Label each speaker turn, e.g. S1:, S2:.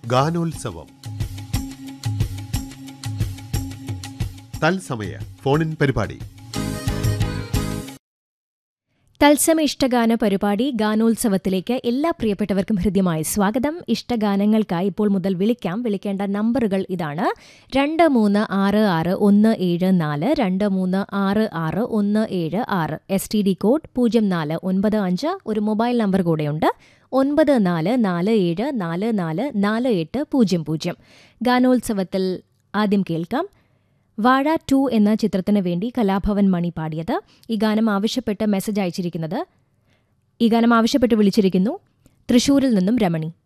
S1: ഗാനോത്സവം തത്സമയ ഫോണിൻ പരിപാടി
S2: തത്സമയ ഇഷ്ടഗാന പരിപാടി ഗാനോത്സവത്തിലേക്ക് എല്ലാ പ്രിയപ്പെട്ടവർക്കും ഹൃദ്യമായ സ്വാഗതം ഇഷ്ടഗാനങ്ങൾക്കായി ഇപ്പോൾ മുതൽ വിളിക്കാം വിളിക്കേണ്ട നമ്പറുകൾ ഇതാണ് രണ്ട് മൂന്ന് ആറ് ആറ് ഒന്ന് ഏഴ് നാല് രണ്ട് മൂന്ന് ആറ് ആറ് ഒന്ന് ഏഴ് ആറ് എസ് ടി ഡി കോഡ് പൂജ്യം നാല് ഒൻപത് അഞ്ച് ഒരു മൊബൈൽ നമ്പർ കൂടെയുണ്ട് ഒൻപത് നാല് നാല് ഏഴ് നാല് നാല് നാല് എട്ട് പൂജ്യം പൂജ്യം ഗാനോത്സവത്തിൽ ആദ്യം കേൾക്കാം വാഴ ടു എന്ന ചിത്രത്തിന് വേണ്ടി കലാഭവൻ മണി പാടിയത് ഈ ഗാനം ആവശ്യപ്പെട്ട് മെസ്സേജ് അയച്ചിരിക്കുന്നത് ഈ ഗാനം ആവശ്യപ്പെട്ട് വിളിച്ചിരിക്കുന്നു തൃശൂരിൽ നിന്നും രമണി